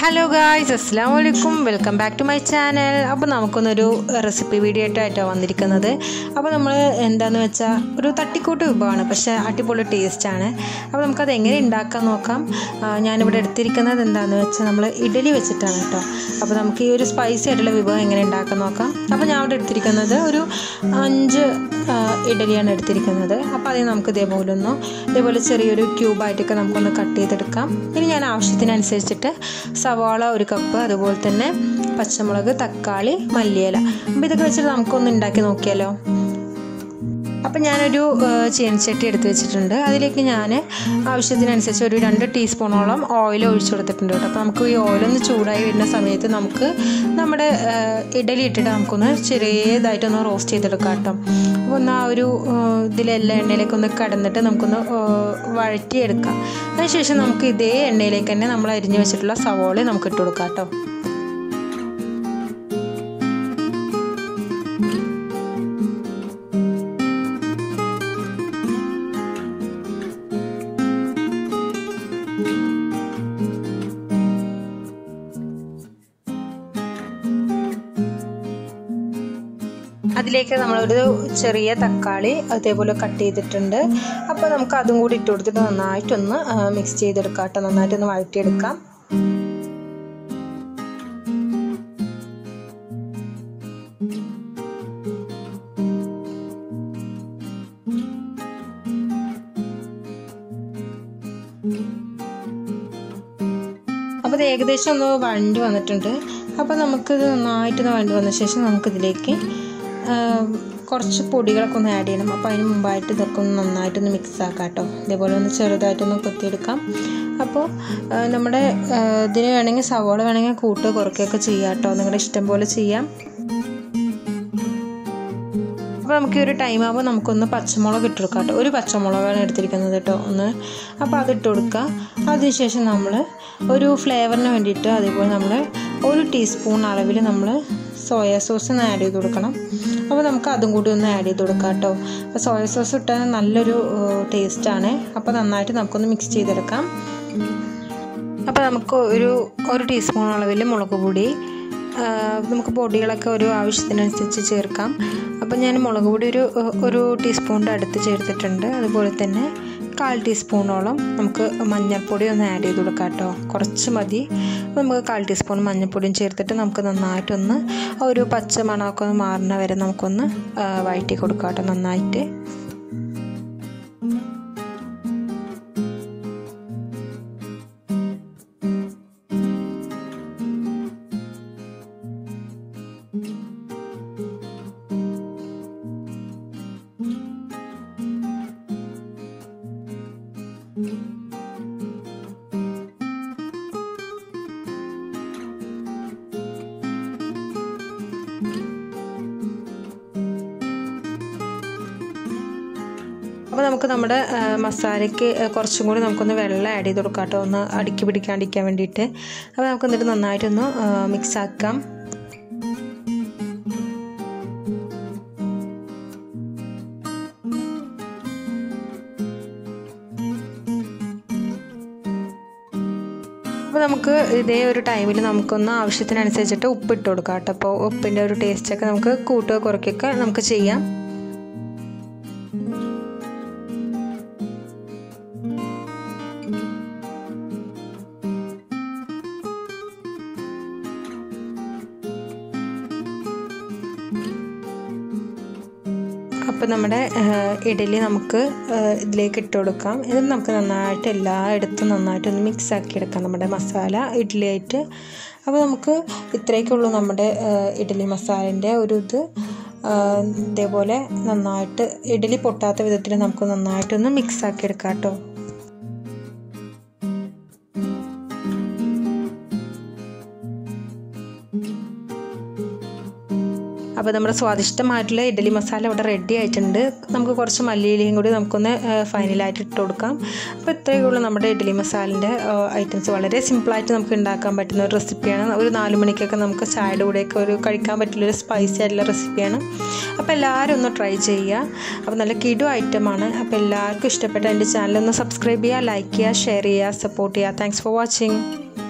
hello guys അസ്സാം വലൈക്കും welcome back to my channel അപ്പോൾ നമുക്കൊന്നൊരു റെസിപ്പി വീഡിയോ ആയിട്ടാണ് വന്നിരിക്കുന്നത് അപ്പോൾ നമ്മൾ എന്താന്ന് വെച്ചാൽ ഒരു തട്ടിക്കൂട്ട് വിഭവമാണ് പക്ഷേ അടിപൊളി ടേസ്റ്റാണ് അപ്പോൾ നമുക്കത് എങ്ങനെ ഉണ്ടാക്കാൻ നോക്കാം ആ, ഞാനിവിടെ എടുത്തിരിക്കുന്നത് എന്താണെന്ന് വെച്ചാൽ നമ്മൾ ഇഡലി വെച്ചിട്ടാണ് കേട്ടോ അപ്പോൾ നമുക്ക് ഈ ഒരു സ്പൈസി ആയിട്ടുള്ള വിഭവം എങ്ങനെ ഉണ്ടാക്കാൻ നോക്കാം അപ്പോൾ ഞാൻ ഇവിടെ എടുത്തിരിക്കുന്നത് ഒരു അഞ്ച് ആ, ഇഡലിയാണ് എടുത്തിരിക്കുന്നത് അപ്പോൾ അതിന് നമുക്ക് ഇതേപോലെ ഒന്ന് ഇതേപോലെ ചെറിയൊരു ക്യൂബായിട്ടൊക്കെ നമുക്കൊന്ന് കട്ട് ചെയ്തെടുക്കാം ഇനി ഞാൻ ആവശ്യത്തിനനുസരിച്ചിട്ട് സവാള ഒരു കപ്പ് അതുപോലെ തന്നെ പച്ചമുളക് തക്കാളി മല്ലിയില അപ്പോൾ ഇതൊക്കെ വെച്ചിട്ട് നമുക്കൊന്ന് ഉണ്ടാക്കി നോക്കിയാലോ അപ്പം ഞാനൊരു ഏഹ്, ചീനച്ചട്ടി എടുത്ത് വെച്ചിട്ടുണ്ട് അതിലേക്ക് ഞാൻ ആവശ്യത്തിനനുസരിച്ച് ഒരു രണ്ട് ടീസ്പൂണോളം ഓയിൽ ഒഴിച്ചു കൊടുത്തിട്ടുണ്ട് കേട്ടോ അപ്പോൾ നമുക്ക് ഈ ഓയിലൊന്ന് ചൂടായി വരുന്ന സമയത്ത് നമുക്ക് നമ്മുടെ ഏഹ്, ഇഡലി ഇട്ടിട്ട് നമുക്കൊന്ന് ചെറിയതായിട്ടൊന്ന് റോസ്റ്റ് ചെയ്തെടുക്കാം കേട്ടോ അപ്പോൾ ഒന്ന് ആ ഒരു ഏഹ്, ഇതിലെല്ലാം എണ്ണയിലേക്ക് ഒന്ന് കടന്നിട്ട് നമുക്കൊന്ന് ഏഹ്, വഴറ്റിയെടുക്കാം അതിനുശേഷം നമുക്ക് ഇതേ എണ്ണയിലേക്ക് തന്നെ നമ്മൾ അരിഞ്ഞു വെച്ചിട്ടുള്ള സവോള നമുക്ക് ഇട്ട് കൊടുക്കാം കേട്ടോ അതിലേക്ക് നമ്മളൊരു ചെറിയ തക്കാളി അതേപോലെ കട്ട് ചെയ്തിട്ടുണ്ട് അപ്പോൾ നമുക്ക് അതും കൂടി ഇട്ട് കൊടുത്തിട്ട് നന്നായിട്ടൊന്ന് മിക്സ് ചെയ്തെടുക്കാം കേട്ടോ നന്നായിട്ടൊന്ന് വഴറ്റിയെടുക്കാം അപ്പോൾ ഇത് ഏകദേശം ഒന്ന് വഴണ്ടി വന്നിട്ടുണ്ട് അപ്പോൾ നമുക്കിത് നന്നായിട്ടൊന്ന് വഴണ്ടി വന്ന ശേഷം നമുക്കിതിലേക്ക് ആ, കുറച്ച് പൊടികളൊക്കെ ഒന്ന് ആഡ് ചെയ്യണം അപ്പോൾ അതിന് മുമ്പായിട്ട് ഇതൊക്കെ ഒന്ന് നന്നായിട്ടൊന്ന് മിക്സ് ആക്കാം കേട്ടോ ഇതേപോലെ ഒന്ന് ചെറുതായിട്ടൊന്ന് കൊത്തിയെടുക്കാം അപ്പോൾ ആ, നമ്മുടെ ആ, ഇതിന് വേണമെങ്കിൽ സവോള വേണമെങ്കിൽ കൂട്ട് കുറയ്ക്കുകയൊക്കെ ചെയ്യാം കേട്ടോ നിങ്ങളുടെ ഇഷ്ടം പോലെ ചെയ്യാം അപ്പോൾ നമുക്ക് ഈ ഒരു ടൈം ആകുമ്പോൾ നമുക്കൊന്ന് പച്ചമുളക് ഇട്ട് കൊടുക്കാം കേട്ടോ ഒരു പച്ചമുളകാണ് എടുത്തിരിക്കുന്നത് കേട്ടോ ഒന്ന് അപ്പോൾ അത് ഇട്ട് കൊടുക്കുക അതിനുശേഷം നമ്മൾ ഒരു ഫ്ലേവറിന് വേണ്ടിയിട്ട് അതേപോലെ നമ്മൾ ഒരു ടീസ്പൂൺ അളവിൽ നമ്മൾ സോയ സോസ് ഒന്ന് ആഡ് ചെയ്ത് കൊടുക്കണം അപ്പോൾ നമുക്ക് അതും കൂടി ഒന്ന് ആഡ് ചെയ്ത് കൊടുക്കാം കേട്ടോ അപ്പോൾ സോയ സോസ് ഇട്ടാൽ നല്ലൊരു ടേസ്റ്റാണ് അപ്പോൾ നന്നായിട്ട് നമുക്കൊന്ന് മിക്സ് ചെയ്തെടുക്കാം അപ്പോൾ നമുക്ക് ഒരു ഒരു ടീസ്പൂൺ അളവിൽ മുളക് പൊടി ആ, നമുക്ക് പൊടികളൊക്കെ ഒരു ആവശ്യത്തിനനുസരിച്ച് ചേർക്കാം അപ്പോൾ ഞാൻ മുളക് പൊടി ഒരു ഒരു ടീസ്പൂണിൻ്റെ അടുത്ത് ചേർത്തിട്ടുണ്ട് അതുപോലെ തന്നെ കാൽ ടീസ്പൂണോളം നമുക്ക് മഞ്ഞൾപ്പൊടി ഒന്ന് ആഡ് ചെയ്ത് കൊടുക്കാം കേട്ടോ കുറച്ച് മതി അപ്പോൾ നമുക്ക് കാൽ ടീസ്പൂൺ മഞ്ഞൾപ്പൊടിയും ചേർത്തിട്ട് നമുക്ക് നന്നായിട്ടൊന്ന് ആ ഒരു പച്ച മണമൊക്കെ ഒന്ന് മാറുന്ന വരെ നമുക്കൊന്ന് ആ, വഴറ്റി കൊടുക്കാം കേട്ടോ നന്നായിട്ട് അപ്പോൾ നമുക്ക് നമ്മുടെ ആ, മസാലയ്ക്ക് ആ, കുറച്ചും കൂടി നമുക്കൊന്ന് വെള്ളം ആഡ് ചെയ്ത് കൊടുക്കാം കേട്ടോ ഒന്ന് അടുക്കി പിടിക്കാണ്ടിരിക്കാൻ വേണ്ടിയിട്ട് അപ്പോൾ നമുക്ക് എന്നിട്ട് നന്നായിട്ടൊന്ന് മിക്സ് ആക്കാം അപ്പോൾ നമുക്ക് ഇതേ ഒരു ടൈമിൽ നമുക്കൊന്ന് ആവശ്യത്തിനനുസരിച്ചിട്ട് ഉപ്പ് ഇട്ട് കൊടുക്കാം കേട്ടോ അപ്പോൾ ഉപ്പിൻ്റെ ഒരു ടേസ്റ്റൊക്കെ നമുക്ക് കൂട്ടുക കുറയ്ക്കൊക്കെ നമുക്ക് ചെയ്യാം അപ്പോൾ നമ്മുടെ ആഹ്, ഇഡലി നമുക്ക് ആഹ്, ഇതിലേക്ക് ഇട്ട് കൊടുക്കാം എന്നിട്ട് നമുക്ക് നന്നായിട്ട് എല്ലായിടത്തും നന്നായിട്ടൊന്ന് മിക്സ് ആക്കി എടുക്കാം നമ്മുടെ മസാല ഇഡ്ഡലി ആയിട്ട് അപ്പോൾ നമുക്ക് ഇത്രയൊക്കെ ഉള്ളൂ നമ്മുടെ ആഹ്, ഇഡ്ഡലി മസാലേൻ്റെ ഒരു ഇത് ആഹ്, ഇതേപോലെ നന്നായിട്ട് ഇഡ്ഡലി പൊട്ടാത്ത വിധത്തിൽ നമുക്ക് നന്നായിട്ടൊന്ന് മിക്സ് ആക്കി എടുക്കാം കേട്ടോ അപ്പോൾ നമ്മുടെ സ്വാദിഷ്ടമായിട്ടുള്ള ഇഡലി മസാല ഇവിടെ റെഡി ആയിട്ടുണ്ട് നമുക്ക് കുറച്ച് മല്ലിയിലയും കൂടി നമുക്കൊന്ന് ഫൈനലായിട്ട് ഇട്ട് കൊടുക്കാം അപ്പോൾ ഇത്രയേ ഉള്ളൂ നമ്മുടെ ഇഡലി മസാലിൻ്റെ ഐറ്റംസ് വളരെ സിമ്പിളായിട്ട് നമുക്ക് ഉണ്ടാക്കാൻ പറ്റുന്ന ഒരു റെസിപ്പിയാണ് ഒരു നാല് മണിക്കൊക്കെ നമുക്ക് ചായയുടെ കൂടെയൊക്കെ ഒരു കഴിക്കാൻ പറ്റുള്ളൊരു സ്പൈസി ആയിട്ടുള്ള റെസിപ്പിയാണ് അപ്പോൾ എല്ലാവരും ഒന്ന് ട്രൈ ചെയ്യുക അപ്പോൾ നല്ല കിടു ഐറ്റമാണ് അപ്പോൾ എല്ലാവർക്കും ഇഷ്ടപ്പെട്ട എൻ്റെ ചാനൽ ഒന്ന് സബ്സ്ക്രൈബ് ചെയ്യുക ലൈക്ക് ചെയ്യുക ഷെയർ ചെയ്യുക സപ്പോർട്ട് ചെയ്യുക താങ്ക്സ് ഫോർ വാച്ചിങ്